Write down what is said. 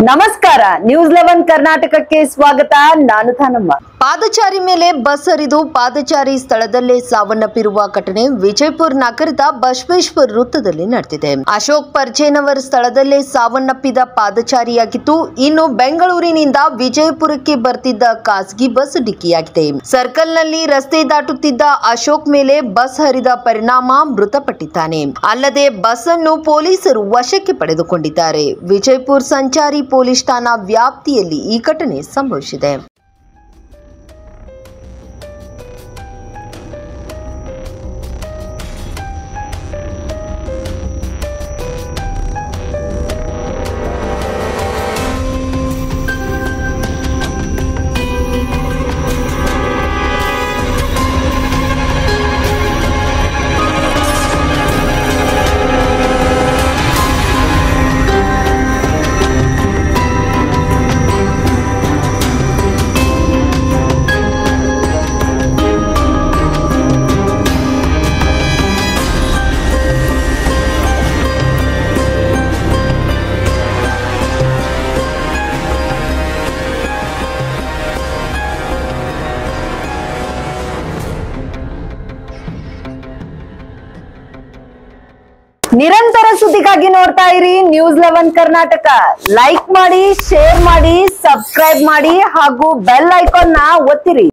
ನಮಸ್ಕಾರ news eleven ಕರ್ನಾಟಕಕ್ಕೆ ಸ್ವಾಗತ ನಾನು ಥಾನಮ್ಮ ಪಾದಚಾರಿ ಮೇಲೆ ಬಸ್ ಹರಿದು ಪಾದಚಾರಿ ಸ್ಥಳದಲ್ಲೇ ಸಾವನ್ನಪ್ಪಿರುವ ಘಟನೆ ವಿಜಯಪುರ ನಗರದ ಬಸವೇಶ್ವರ ವೃತ್ತದಲ್ಲಿ ನಡೆದಿದೆ ಅಶೋಕ್ ಪರ್ಜೇನವರ್ ಸ್ಥಳದಲ್ಲೇ ಸಾವನ್ನಪ್ಪಿದ ಪಾದಚಾರಿಯಾಗಿದ್ದು ಇನ್ನು ಬೆಂಗಳೂರಿನಿಂದ ವಿಜಯಪುರಕ್ಕೆ ಬರ್ತಿದ್ದ ಖಾಸಗಿ ಬಸ್ ಡಿಕ್ಕಿಯಾಗಿದೆ ಸರ್ಕಲ್ನಲ್ಲಿ ರಸ್ತೆ ದಾಟುತ್ತಿದ್ದ ಅಶೋಕ್ ಮೇಲೆ ಬಸ್ ಹರಿದ ಪರಿಣಾಮ ಮೃತಪಟ್ಟಿದ್ದಾನೆ ಅಲ್ಲದೆ ಬಸ್ ಅನ್ನು ಪೊಲೀಸರು ವಶಕ್ಕೆ ಪಡೆದುಕೊಂಡಿದ್ದಾರೆ ವಿಜಯಪುರ ಸಂಚಾರಿ ಪೊಲೀಸ್ ಠಾಣಾ ವ್ಯಾಪ್ತಿಯಲ್ಲಿ ಈ ಘಟನೆ ಸಂಭವಿಸಿದೆ ನಿರಂತರ ಸುದ್ದಿಗಾಗಿ ನೋಡ್ತಾ ಇರಿ ನ್ಯೂಸ್ ಲೆವೆನ್ ಕರ್ನಾಟಕ ಲೈಕ್ ಮಾಡಿ ಶೇರ್ ಮಾಡಿ ಸಬ್ಸ್ಕ್ರೈಬ್ ಮಾಡಿ ಹಾಗೂ ಬೆಲ್ ಐಕಾನ್ ನ ಒತ್ತಿರಿ